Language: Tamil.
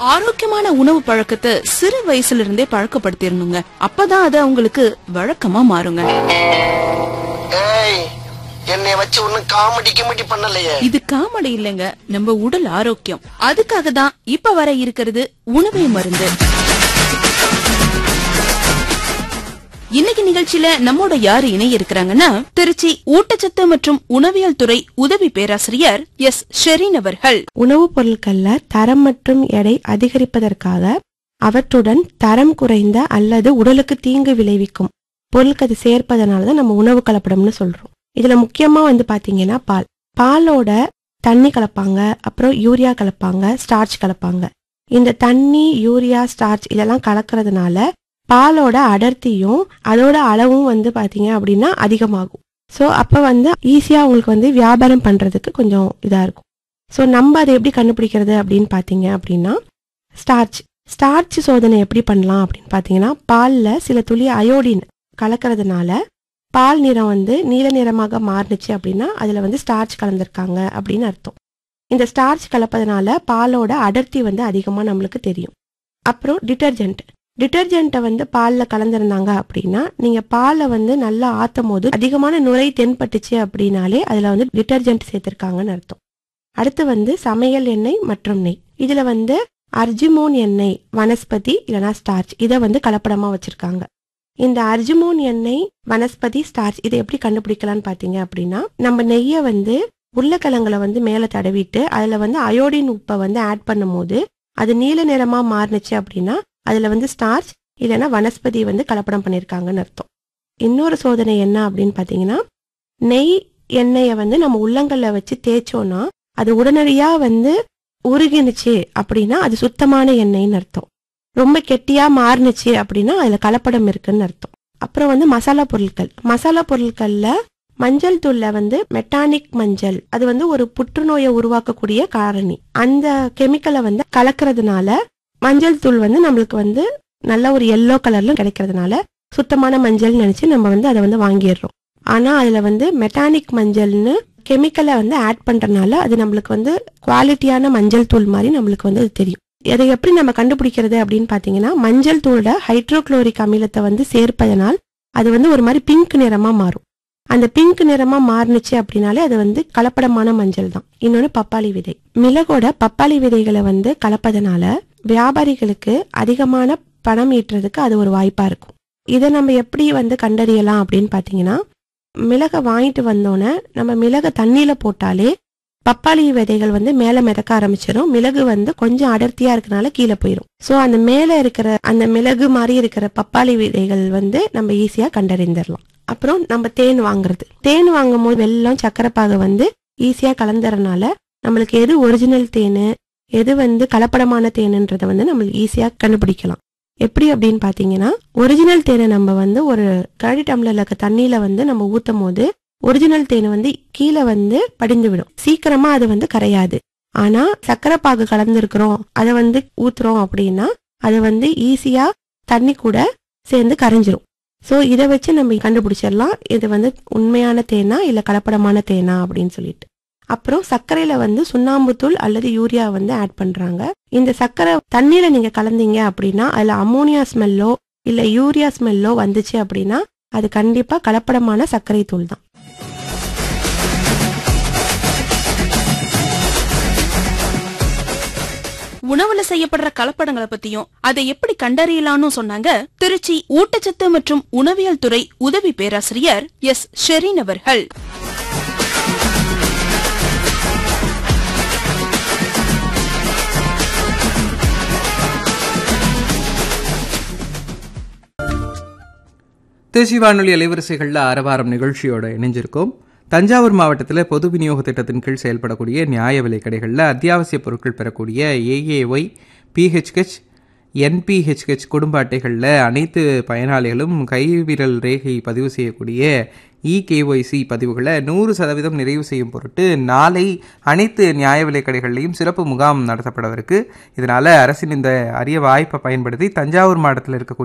ஆரோக்கியமான உணவு பழக்கத்தை சிறு வயசுல இருந்தே பழக்கப்படுத்திடணுங்க அப்பதான் அது அவங்களுக்கு வழக்கமா மாறுங்க ஏய் என்னை வச்சு ஒன்னும் காமெடி கிமெடி பண்ணலையே இது காமெடி இல்லைங்க நம்ம உடல் ஆரோக்கியம் அதுக்காக தான் இப்ப வர இருக்கிறது உணவே மருந்து இன்னைக்கு நிகழ்ச்சியில நம்மோட யாரு இணைய இருக்கிறாங்கன்னா திருச்சி ஊட்டச்சத்து மற்றும் உணவியல் துறை உதவி பேராசிரியர் எஸ் ஷெரீன் அவர்கள் உணவுப் பொருட்கள்ல தரம் மற்றும் எடை அதிகரிப்பதற்காக அவற்றுடன் தரம் குறைந்த அல்லது உடலுக்கு தீங்கு விளைவிக்கும் பொருட்கள் சேர்ப்பதனால தான் நம்ம உணவு கலப்படம்னு சொல்றோம் இதுல முக்கியமா வந்து பாத்தீங்கன்னா பால் பாலோட தண்ணி கலப்பாங்க அப்புறம் யூரியா கலப்பாங்க ஸ்டார்ச் கலப்பாங்க இந்த தண்ணி யூரியா ஸ்டார்ச் இதெல்லாம் கலக்கறதுனால பாலோட அடர்த்தியும் அதோட அளவும் வந்து பாத்தீங்க அப்படின்னா அதிகமாகும் ஸோ அப்போ வந்து ஈஸியாக உங்களுக்கு வந்து வியாபாரம் பண்ணுறதுக்கு கொஞ்சம் இதாக இருக்கும் ஸோ நம்ம அதை எப்படி கண்டுபிடிக்கிறது அப்படின்னு பார்த்தீங்க அப்படின்னா ஸ்டார்ச் ஸ்டார்ச் சோதனை எப்படி பண்ணலாம் அப்படின்னு பார்த்தீங்கன்னா பாலில் சில துளி அயோடின் கலக்கிறதுனால பால் நிறம் வந்து நீல நிறமாக மாறுனுச்சு அப்படின்னா அதில் வந்து ஸ்டார்ச் கலந்துருக்காங்க அப்படின்னு அர்த்தம் இந்த ஸ்டார்ச் கலப்பதனால பாலோட அடர்த்தி வந்து அதிகமாக நம்மளுக்கு தெரியும் அப்புறம் டிட்டர்ஜென்ட் டிட்டர்ஜென்ட்டை வந்து பாலில் கலந்துருந்தாங்க அப்படின்னா நீங்கள் பாலை வந்து நல்லா ஆற்றும் போது அதிகமான நுரை தென்பட்டுச்சு அப்படின்னாலே அதில் வந்து டிட்டர்ஜென்ட் சேர்த்துருக்காங்கன்னு அர்த்தம் அடுத்து வந்து சமையல் எண்ணெய் மற்றும் நெய் இதில் வந்து அர்ஜுமோன் எண்ணெய் வனஸ்பதி இல்லைனா ஸ்டார்ச் இதை வந்து கலப்படமாக வச்சுருக்காங்க இந்த அர்ஜுமோன் எண்ணெய் வனஸ்பதி ஸ்டார்ச் இதை எப்படி கண்டுபிடிக்கலாம்னு பார்த்தீங்க அப்படின்னா நம்ம நெய்யை வந்து உருளைக்கிழங்குல வந்து மேலே தடவிட்டு அதில் வந்து அயோடின் உப்பை வந்து ஆட் பண்ணும்போது அது நீல நிறமாக மாறுனுச்சு அப்படின்னா அதில் வந்து ஸ்டார்ச் இல்லைன்னா வனஸ்பதி வந்து கலப்படம் பண்ணியிருக்காங்கன்னு அர்த்தம் இன்னொரு சோதனை என்ன அப்படின்னு பார்த்தீங்கன்னா நெய் எண்ணெயை வந்து நம்ம உள்ளங்கல்ல வச்சு தேய்ச்சோன்னா அது உடனடியாக வந்து உருகினுச்சு அப்படின்னா அது சுத்தமான எண்ணெய்னு அர்த்தம் ரொம்ப கெட்டியா மாறுனுச்சு அப்படின்னா அதில் கலப்படம் இருக்குன்னு அர்த்தம் அப்புறம் வந்து மசாலா பொருட்கள் மசாலா பொருட்கள்ல மஞ்சள் தூள்ல வந்து மெட்டானிக் மஞ்சள் அது வந்து ஒரு புற்றுநோயை உருவாக்கக்கூடிய காரணி அந்த கெமிக்கலை வந்து கலக்கிறதுனால மஞ்சள் தூள் வந்து நம்மளுக்கு வந்து நல்ல ஒரு எல்லோ கலர்ல கிடைக்கிறதுனால சுத்தமான மஞ்சள் நினைச்சு நம்ம வந்து அதை வந்து வாங்கிடுறோம் ஆனா அதுல வந்து மெட்டானிக் மஞ்சள்னு கெமிக்கலை வந்து ஆட் பண்றதுனால அது நம்மளுக்கு வந்து குவாலிட்டியான மஞ்சள் தூள் மாதிரி நம்மளுக்கு வந்து அது தெரியும் அதை எப்படி நம்ம கண்டுபிடிக்கிறது அப்படின்னு பாத்தீங்கன்னா மஞ்சள் தூளோட ஹைட்ரோகுளோரிக் அமிலத்தை வந்து சேர்ப்பதனால் அது வந்து ஒரு மாதிரி பிங்க் நிறமா மாறும் அந்த பிங்க் நிறமா மாறுனுச்சு அப்படின்னாலே அது வந்து கலப்படமான மஞ்சள் தான் இன்னொன்னு பப்பாளி விதை மிளகோட பப்பாளி விதைகளை வந்து கலப்பதனால வியாபாரிகளுக்கு அதிகமான பணம் ஈட்டுறதுக்கு அது ஒரு வாய்ப்பா இருக்கும் இதை நம்ம எப்படி வந்து கண்டறியலாம் அப்படின்னு பாத்தீங்கன்னா மிளகை வாங்கிட்டு வந்தோன்னே நம்ம மிளகை தண்ணியில போட்டாலே பப்பாளி விதைகள் வந்து மேல மிதக்க ஆரம்பிச்சிடும் மிளகு வந்து கொஞ்சம் அடர்த்தியா இருக்கனால கீழே போயிடும் சோ அந்த மேல இருக்கிற அந்த மிளகு மாதிரி இருக்கிற பப்பாளி விதைகள் வந்து நம்ம ஈஸியா கண்டறிந்துடலாம் அப்புறம் நம்ம தேன் வாங்குறது தேன் வாங்கும் போது வெல்லம் சக்கரைப்பாகை வந்து ஈஸியா கலந்துறனால நம்மளுக்கு எது ஒரிஜினல் தேனு எது வந்து கலப்படமான தேனுன்றதை வந்து நம்மளுக்கு ஈஸியா கண்டுபிடிக்கலாம் எப்படி அப்படின்னு பாத்தீங்கன்னா ஒரிஜினல் தேனை நம்ம வந்து ஒரு கரடி டம்ளர்ல இருக்க தண்ணியில வந்து நம்ம ஊத்தும் போது ஒரிஜினல் தேன் வந்து கீழே வந்து படிந்து விடும் சீக்கிரமா அது வந்து கரையாது ஆனா சர்க்கரை பாகு கலந்துருக்கிறோம் அதை வந்து ஊத்துறோம் அப்படின்னா அது வந்து ஈஸியா தண்ணி கூட சேர்ந்து கரைஞ்சிரும் ஸோ இதை வச்சு நம்ம கண்டுபிடிச்சிடலாம் இது வந்து உண்மையான தேனா இல்ல கலப்படமான தேனா அப்படின்னு சொல்லிட்டு அப்புறம் சர்க்கரையில வந்து சுண்ணாம்புத்தூள் அல்லது யூரியா வந்து ஆட் பண்றாங்க இந்த சர்க்கரை தண்ணியில நீங்க கலந்தீங்க அப்படின்னா அதுல அமோனியா ஸ்மெல்லோ இல்ல யூரியா ஸ்மெல்லோ வந்துச்சு அப்படின்னா அது கண்டிப்பா கலப்படமான சர்க்கரை தூள் தான் உணவுல செய்யப்படுற கலப்படங்களை பத்தியும் அதை எப்படி கண்டறியலாம்னு சொன்னாங்க திருச்சி ஊட்டச்சத்து மற்றும் உணவியல் துறை உதவி பேராசிரியர் எஸ் ஷெரீன் அவர்கள் தேசிய வானொலி அலைவரிசைகளில் ஆரவாரம் நிகழ்ச்சியோட இணைஞ்சிருக்கோம் தஞ்சாவூர் மாவட்டத்தில் பொது விநியோக திட்டத்தின் கீழ் செயல்படக்கூடிய நியாய விலை கடைகளில் அத்தியாவசிய பொருட்கள் பெறக்கூடிய ஏஏஒய் பிஹெச்ஹெச் என்பிஹெச்ஹெச் குடும்ப அட்டைகளில் அனைத்து பயனாளிகளும் கைவிரல் ரேகை பதிவு செய்யக்கூடிய இகேஒய்சி பதிவுகளை நூறு சதவீதம் நிறைவு செய்யும் பொருட்டு நாளை அனைத்து நியாய விலை கடைகள்லையும் சிறப்பு முகாம் நடத்தப்படவிருக்கு இதனால் அரசின் இந்த அரிய வாய்ப்பை பயன்படுத்தி தஞ்சாவூர் மாவட்டத்தில் இருக்கக்கூடிய